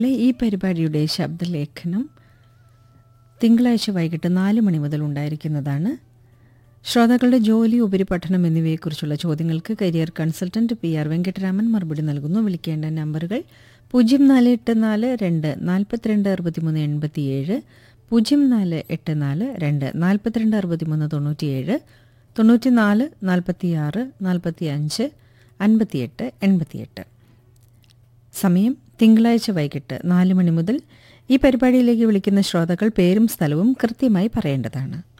ഈ പരിപാടിയുടെ ശബ്ദലേഖനം തിങ്കളാഴ്ച വൈകിട്ട് നാല് മണി മുതൽ ഉണ്ടായിരിക്കുന്നതാണ് ശ്രോതാക്കളുടെ ജോലി ഉപരിപഠനം എന്നിവയെക്കുറിച്ചുള്ള ചോദ്യങ്ങൾക്ക് career consultant P R Venkataraman മറുപടി നൽകുന്നു വിളിക്കേണ്ട നമ്പറുകൾ പൂജ്യം നാല് എട്ട് നാല് രണ്ട് നാൽപ്പത്തിരണ്ട് അറുപത്തിമൂന്ന് എൺപത്തിയേഴ് പൂജ്യം നാല് എട്ട് നാല് രണ്ട് നാൽപ്പത്തിരണ്ട് അറുപത്തിമൂന്ന് തൊണ്ണൂറ്റിയേഴ് തൊണ്ണൂറ്റിനാല് നാൽപ്പത്തിയാറ് നാൽപ്പത്തി അഞ്ച് അൻപത്തിയെട്ട് എൺപത്തിയെട്ട് സമയം തിങ്കളാഴ്ച വൈകിട്ട് നാല് മണി മുതൽ ഈ പരിപാടിയിലേക്ക് വിളിക്കുന്ന ശ്രോതാക്കൾ പേരും സ്ഥലവും കൃത്യമായി പറയേണ്ടതാണ്